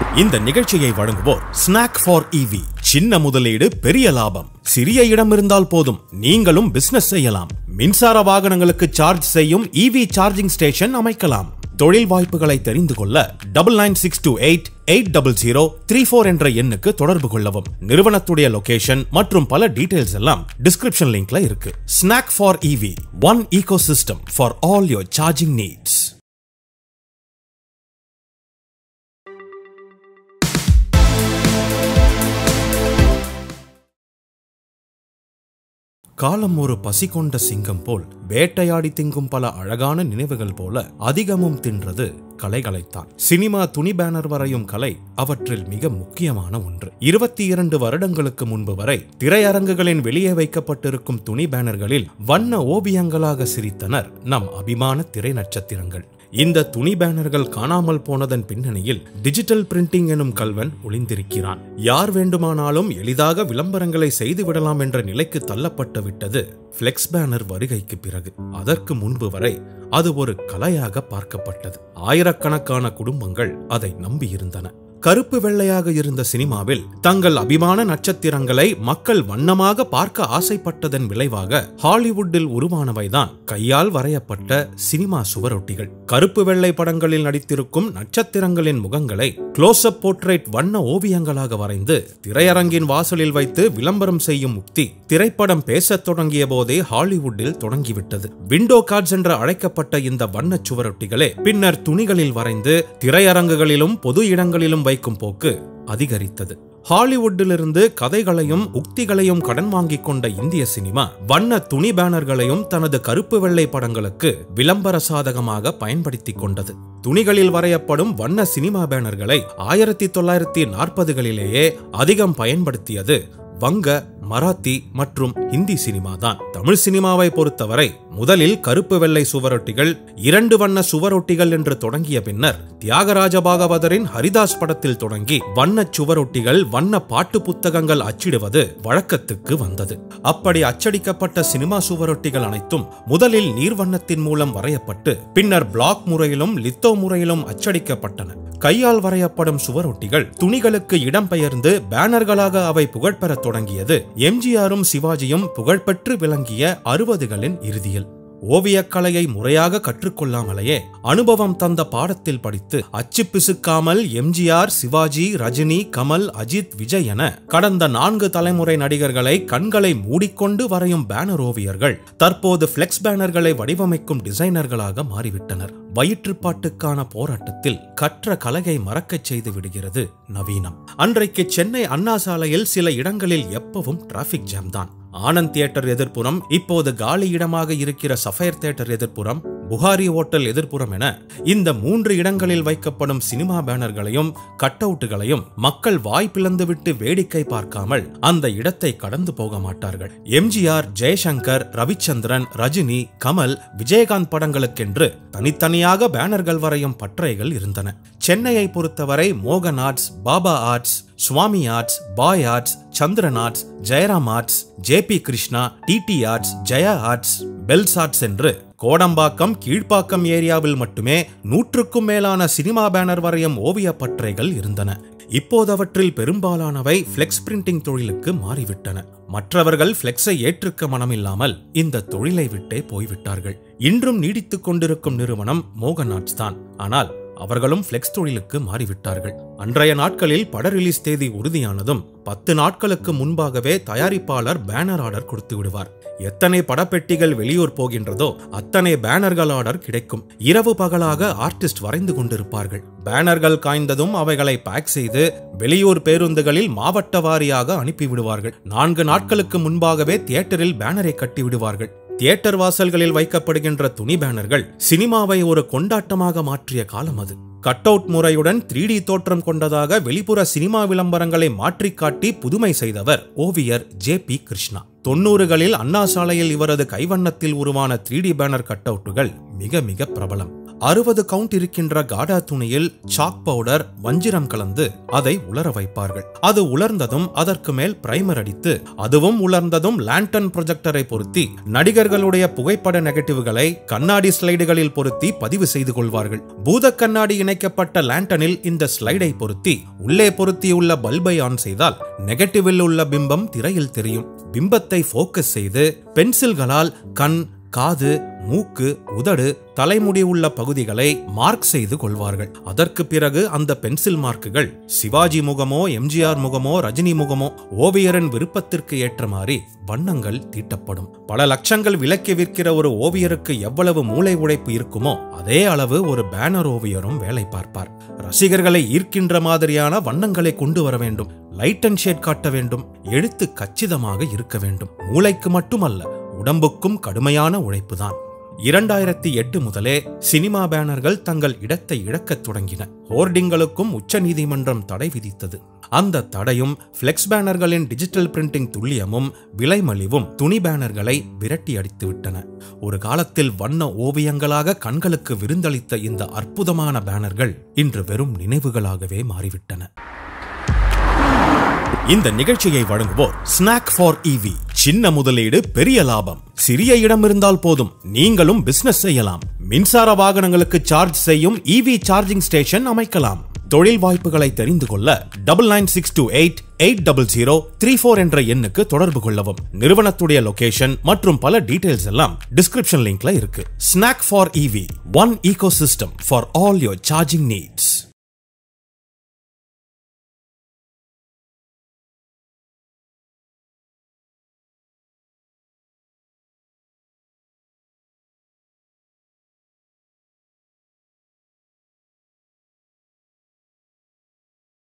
இந்த நிகழ்ச்சியை வழங்குவோர் ஸ்நாக் ஃபார் ஈவி சின்ன முதலீடு பெரிய லாபம் சிறிய இடம் இருந்தால் போதும் நீங்களும் பிசினஸ் செய்யலாம் மின்சார வாகனங்களுக்கு சார்ஜ் செய்யும் ஈவி சார்ஜிங் ஸ்டேஷன் அமைக்கலாம் தொழில் வாய்ப்புகளை தெரிந்து கொள்ள double nine six two eight eight double zero three four என்ற எண்ணுக்கு தொடர்பு கொள்ளவும் நிறுவனத்துடைய லொகேஷன் மற்றும் பல டீடைல்ஸ் எல்லாம் டிஸ்கிரிப்ஷன் லிங்க்ல இருக்கு snack for EV one ecosystem for all your charging needs காலம் ஒரு பசி கொண்ட சிங்கம் போல் வேட்டையாடி திங்கும் பல அழகான நினைவுகள் போல அதிகமும் தின்றது கலைகளைத்தான் சினிமா துணி பேனர் வரையும் கலை அவற்றில் மிக முக்கியமான ஒன்று இருபத்தி இரண்டு வருடங்களுக்கு முன்பு வரை திரையரங்குகளின் வெளியே வைக்கப்பட்டிருக்கும் துணி பேனர்களில் வண்ண ஓவியங்களாக சிரித்தனர் நம் அபிமான திரை நட்சத்திரங்கள் இந்த துணி பேனர்கள் காணாமல் போனதன் பின்னணியில் டிஜிட்டல் பிரிண்டிங் எனும் கல்வன் ஒளிந்திருக்கிறான் யார் வேண்டுமானாலும் எளிதாக விளம்பரங்களை செய்து விடலாம் என்ற நிலைக்கு தள்ளப்பட்டு விட்டது பிளெக்ஸ் பேனர் வருகைக்கு பிறகு அதற்கு முன்பு வரை அது ஒரு கலையாக பார்க்கப்பட்டது ஆயிரக்கணக்கான குடும்பங்கள் அதை நம்பியிருந்தன கருப்பு வெள்ளையாக இருந்த சினிமாவில் தங்கள் அபிமான நட்சத்திரங்களை மக்கள் வண்ணமாக பார்க்க ஆசைப்பட்டதன் விளைவாக ஹாலிவுட்டில் உருவானவைதான் கையால் வரையப்பட்ட சினிமா சுவரொட்டிகள் கருப்பு வெள்ளை படங்களில் நடித்திருக்கும் நட்சத்திரங்களின் முகங்களை க்ளோஸ் அப் போர்ட்ரேட் வண்ண ஓவியங்களாக வரைந்து திரையரங்கின் வாசலில் வைத்து விளம்பரம் செய்யும் உக்தி திரைப்படம் பேசத் தொடங்கிய போதே ஹாலிவுட்டில் தொடங்கிவிட்டது விண்டோ கார்ட்ஸ் என்று அழைக்கப்பட்ட இந்த வண்ணச் சுவரொட்டிகளே பின்னர் துணிகளில் வரைந்து திரையரங்குகளிலும் பொது இடங்களிலும் வைக்கும் போக்கு அதிகரித்தது ஹாலிவுட்டிலிருந்து கதைகளையும் உக்திகளையும் கடன் வாங்கிக் கொண்ட இந்திய சினிமா வண்ண துணி பேனர்களையும் தனது கருப்பு வெள்ளை படங்களுக்கு விளம்பர சாதகமாக பயன்படுத்திக் கொண்டது துணிகளில் வரையப்படும் வண்ண சினிமா பேனர்களை ஆயிரத்தி தொள்ளாயிரத்தி நாற்பதுகளிலேயே அதிகம் பயன்படுத்தியது வங்க மராத்தி மற்றும் ஹிந்தி சினிமா தான் தமிழ் சினிமாவை பொறுத்தவரை முதலில் கருப்பு வெள்ளை சுவரொட்டிகள் இரண்டு வண்ண சுவரொட்டிகள் என்று தொடங்கிய பின்னர் தியாகராஜ பாகவதரின் ஹரிதாஸ் படத்தில் தொடங்கி வண்ண சுவரொட்டிகள் வண்ண பாட்டு புத்தகங்கள் அச்சிடுவது வழக்கத்துக்கு வந்தது அப்படி அச்சடிக்கப்பட்ட சினிமா சுவரொட்டிகள் அனைத்தும் முதலில் நீர்வண்ணத்தின் மூலம் வரையப்பட்டு பின்னர் பிளாக் முறையிலும் லித்தோ முறையிலும் அச்சடிக்கப்பட்டன கையால் வரையப்படும் சுவரொட்டிகள் துணிகளுக்கு இடம்பெயர்ந்து பேனர்களாக அவை புகழ்பெறத் தொடங்கியது எம்ஜிஆரும் சிவாஜியும் புகழ்பெற்று விளங்கிய அறுபதுகளின் இறுதியில் ஓவியக்கலையை முறையாக கற்றுக்கொள்ளாமலேயே அனுபவம் தந்த பாடத்தில் படித்து அச்சு பிசுக்காமல் எம்ஜிஆர் சிவாஜி ரஜினி கமல் அஜித் விஜய் என கடந்த நான்கு தலைமுறை நடிகர்களை கண்களை மூடிக்கொண்டு வரையும் பேனர் ஓவியர்கள் தற்போது பிளெக்ஸ் பேனர்களை வடிவமைக்கும் டிசைனர்களாக மாறிவிட்டனர் வயிற்றுப்பாட்டுக்கான போராட்டத்தில் கற்ற கலையை மறக்கச் செய்து விடுகிறது நவீனம் அன்றைக்கு சென்னை அண்ணா சாலையில் சில இடங்களில் எப்பவும் டிராபிக் ஜாம் தான் ஆனந்த் தியேட்டர் எதிர்ப்புறம் இப்போது காலி இடமாக இருக்கிற சஃபயர் தியேட்டர் எதிர்ப்புறம் புகாரி ஹோட்டல் எதிர்ப்புறம் என இந்த மூன்று இடங்களில் வைக்கப்படும் சினிமா பேனர்களையும் கட் அவுட்டுகளையும் மக்கள் வாய் பிளந்துவிட்டு வேடிக்கை பார்க்காமல் அந்த இடத்தை கடந்து போக மாட்டார்கள் எம்ஜிஆர் ஜெயசங்கர் ரவிச்சந்திரன் ரஜினி கமல் விஜயகாந்த் படங்களுக்கென்று தனித்தனியாக பேனர்கள் வரையும் பற்றைகள் இருந்தன சென்னையை பொறுத்தவரை மோகன் arts Baba arts Swami arts Pai arts Chandran arts Jayaram arts JP Krishna DD arts Jaya arts bells arts என்று கோடம்பாக்கம் கீழ்ப்பாக்கம் ஏரியாவில் மட்டுமே நூற்றுக்கும் மேலான சினிமா பேனர் வரையும் ஓவிய பற்றைகள் இருந்தன இப்போது அவற்றில் பெரும்பாலானவை பிளெக்ஸ் பிரிண்டிங் தொழிலுக்கு மாறிவிட்டன மற்றவர்கள் பிளெக்ஸை ஏற்றுக்க மனமில்லாமல் இந்த தொழிலை விட்டே போய்விட்டார்கள் இன்றும் நீடித்துக் கொண்டிருக்கும் நிறுவனம் மோகன் ஆர்ட்ஸ் தான் ஆனால் அவர்களும் பிளெக்ஸ் தொழிலுக்கு மாறிவிட்டார்கள் அன்றைய நாட்களில் பட ரிலீஸ் தேதி உறுதியானதும் பத்து நாட்களுக்கு முன்பாகவே தயாரிப்பாளர் பேனர் ஆர்டர் கொடுத்து விடுவார் எத்தனை படப்பெட்டிகள் வெளியூர் போகின்றதோ அத்தனை பேனர்கள் ஆர்டர் கிடைக்கும் இரவு பகலாக ஆர்டிஸ்ட் வரைந்து கொண்டிருப்பார்கள் பேனர்கள் காய்ந்ததும் அவைகளை பேக் செய்து வெளியூர் பேருந்துகளில் மாவட்ட வாரியாக அனுப்பிவிடுவார்கள் நான்கு நாட்களுக்கு முன்பாகவே தியேட்டரில் பேனரை கட்டி விடுவார்கள் தியேட்டர் வாசல்களில் வைக்கப்படுகின்ற துணி பேனர்கள் சினிமாவை ஒரு கொண்டாட்டமாக மாற்றிய காலம் அது கட் அவுட் முறையுடன் த்ரீ டி தோற்றம் கொண்டதாக வெளிப்புற சினிமா விளம்பரங்களை மாற்றிக் காட்டி புதுமை செய்தவர் ஓவியர் ஜே பி கிருஷ்ணா தொன்னூறுகளில் அண்ணா சாலையில் இவரது கைவண்ணத்தில் உருவான த்ரீ டி பேனர் கட் அவுட்டுகள் மிக மிக பிரபலம் அறுபது கவுண்ட் இருக்கின்ற காடா துணியில் சாக் பவுடர் வஞ்சிரம் கலந்து அதை உலர வைப்பார்கள் அது உலர்ந்ததும் அதற்கு மேல் பிரைமர் அடித்து அதுவும் உலர்ந்ததும் லேண்டன் ப்ரொஜெக்டரை பொருத்தி நடிகர்களுடைய புகைப்பட நெகட்டிவ்களை கண்ணாடி ஸ்லைடுகளில் பொருத்தி பதிவு செய்து கொள்வார்கள் பூத கண்ணாடி இணைக்கப்பட்ட லேண்டனில் இந்த ஸ்லைடை பொருத்தி உள்ளே பொருத்தியுள்ள பல்பை ஆன் செய்தால் நெகட்டிவில் உள்ள பிம்பம் திரையில் தெரியும் பிம்பத்தை ஃபோக்கஸ் செய்து பென்சில்களால் கண் காது மூக்கு உதடு தலைமுடி உள்ள பகுதிகளை மார்க் செய்து கொள்வார்கள் அதற்கு பிறகு அந்த பென்சில் மார்க்குகள் சிவாஜி முகமோ எம்ஜிஆர் முகமோ ரஜினி முகமோ ஓவியரின் விருப்பத்திற்கு ஏற்ற மாதிரி வண்ணங்கள் தீட்டப்படும் பல லட்சங்கள் விலக்கி விற்கிற ஒரு ஓவியருக்கு எவ்வளவு மூளை உழைப்பு இருக்குமோ அதே அளவு ஒரு பேனர் ஓவியரும் வேலை பார்ப்பார் ரசிகர்களை ஈர்க்கின்ற மாதிரியான வண்ணங்களை கொண்டு வர வேண்டும் லைட் அண்ட் ஷேட் காட்ட வேண்டும் எழுத்து கச்சிதமாக இருக்க வேண்டும் மூளைக்கு மட்டுமல்ல உடம்புக்கும் கடுமையான உழைப்புதான் இரண்டாயிரத்தி எட்டு முதலே சினிமா பேனர்கள் தங்கள் இடத்தை இழக்கத் தொடங்கின ஹோர்டிங்களுக்கும் உச்ச நீதிமன்றம் தடை விதித்தது அந்த தடையும் பிளெக்ஸ் பேனர்களின் டிஜிட்டல் பிரிண்டிங் துல்லியமும் விலைமலிவும் துணி பேனர்களை விரட்டி அடித்து விட்டன ஒரு காலத்தில் வண்ண ஓவியங்களாக கண்களுக்கு விருந்தளித்த இந்த அற்புதமான பேனர்கள் இன்று வெறும் நினைவுகளாகவே மாறிவிட்டன இந்த நிகழ்ச்சியை வழங்குவோர் ஸ்நாக் ஃபார் இவி சின்ன முதலீடு பெரிய லாபம் சிறிய இடம் இருந்தால் போதும் நீங்களும் பிசினஸ் செய்யலாம் மின்சார வாகனங்களுக்கு சார்ஜ் செய்யும் இவி சார்ஜிங் ஸ்டேஷன் அமைக்கலாம் தொழில் வாய்ப்புகளை தெரிந்து கொள்ள double nine six two eight eight double zero three four என்ற எண்ணுக்கு தொடர்பு கொள்ளவும் நிறுவனத்துடைய லொகேஷன் மற்றும் பல டீடைல்ஸ் எல்லாம் டிஸ்கிரிப்ஷன் லிங்க்ல இருக்கு snack for EV one ecosystem for all your charging needs